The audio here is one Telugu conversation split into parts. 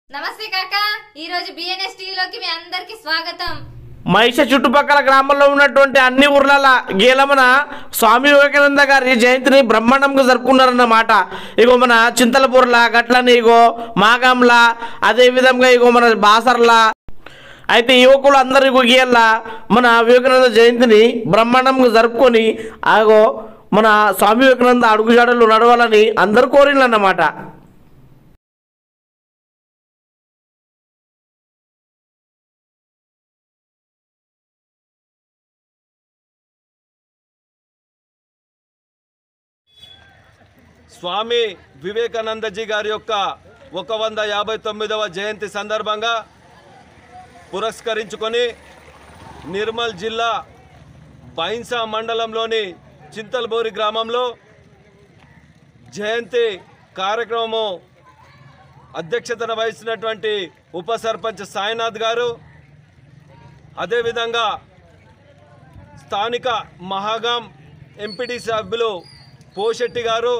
నమస్తే కాక ఈ రోజు బిఎన్ఎస్ టీవీలోకి మీ అందరికి స్వాగతం మహిష చుట్టుపక్కల గ్రామాల్లో ఉన్నటువంటి అన్ని ఊర్ల గీలమన స్వామి వివేకానంద గారి జయంతిని బ్రహ్మాండంగా జరుపుకున్నారన్నమాట ఇగో మన చింతలపూర్ల గట్లని ఇగో మాగంలా అదే విధంగా ఇగో మన బాసర్లా అయితే యువకులు అందరూ ఇగో గీయాల మన వివేకానంద జయంతిని బ్రహ్మాండంగా జరుపుకొని ఆగో మన స్వామి వివేకానంద అడుగుజాడలు నడవాలని అందరూ కోరినన్నమాట స్వామి వివేకానందజీ గారి యొక్క ఒక వంద యాభై తొమ్మిదవ జయంతి సందర్భంగా పురస్కరించుకొని నిర్మల్ జిల్లా బైన్సా మండలంలోని చింతల్బోరి గ్రామంలో జయంతి కార్యక్రమము అధ్యక్షతన వహిస్తున్నటువంటి ఉప సర్పంచ్ సాయినాథ్ గారు అదేవిధంగా స్థానిక మహాగాం ఎంపీటీ సభ్యులు పోషెట్టి గారు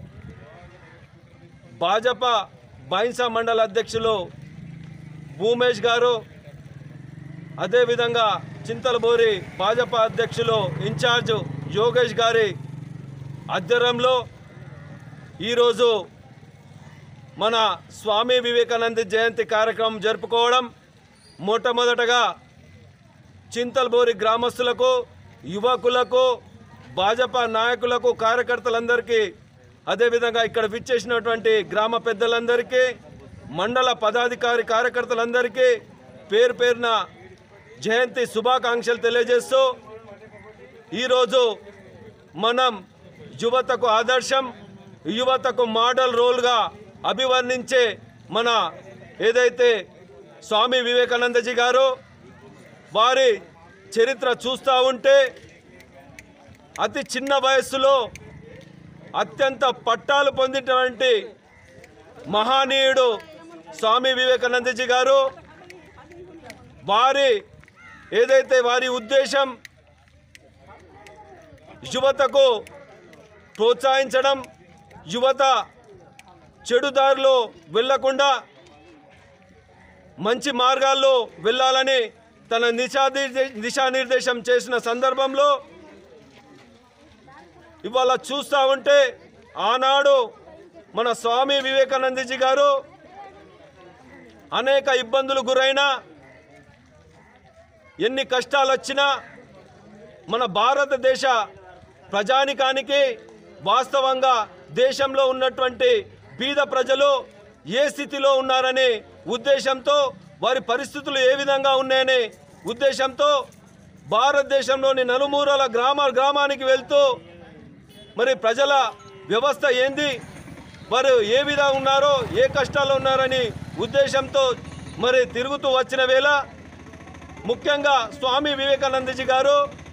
భాజపా బైన్సా మండల అధ్యక్షులు భూమేష్ గారు అదేవిధంగా చింతలబోరి భాజపా అధ్యక్షులు ఇన్ఛార్జ్ యోగేష్ గారి ఆధ్వర్యంలో ఈరోజు మన స్వామి వివేకానంద జయంతి కార్యక్రమం జరుపుకోవడం మొట్టమొదటగా చింతల్బోరి గ్రామస్తులకు యువకులకు భాజపా నాయకులకు కార్యకర్తలందరికీ అదేవిధంగా ఇక్కడ విచ్చేసినటువంటి గ్రామ పెద్దలందరికీ మండల పదాధికారి కార్యకర్తలందరికీ పేరు పేరున జయంతి శుభాకాంక్షలు తెలియజేస్తూ ఈరోజు మనం యువతకు ఆదర్శం యువతకు మోడల్ రోల్గా అభివర్ణించే మన ఏదైతే స్వామి వివేకానందజీ గారు వారి చరిత్ర చూస్తూ ఉంటే అతి చిన్న వయస్సులో అత్యంత పట్టాలు పొందినటువంటి మహానీయుడు స్వామి వివేకానందజీ గారు వారి ఏదైతే వారి ఉద్దేశం యువతకు ప్రోత్సహించడం యువత చెడుదారిలో వెళ్ళకుండా మంచి మార్గాల్లో వెళ్ళాలని తన దిశానిర్దే దిశానిర్దేశం చేసిన సందర్భంలో ఇవాళ చూస్తూ ఉంటే ఆనాడు మన స్వామి వివేకానందజీ గారు అనేక ఇబ్బందులు గురైనా ఎన్ని కష్టాలు వచ్చినా మన భారతదేశ ప్రజానికానికి వాస్తవంగా దేశంలో ఉన్నటువంటి బీద ప్రజలు ఏ స్థితిలో ఉన్నారనే ఉద్దేశంతో వారి పరిస్థితులు ఏ విధంగా ఉన్నాయనే ఉద్దేశంతో భారతదేశంలోని నలుమూలల గ్రామ గ్రామానికి వెళ్తూ మరి ప్రజల వ్యవస్థ ఏంది వారు ఏ విధంగా ఉన్నారో ఏ కష్టాల్లో ఉన్నారని ఉద్దేశంతో మరి తిరుగుతూ వచ్చిన వేళ ముఖ్యంగా స్వామి వివేకానందజీ గారు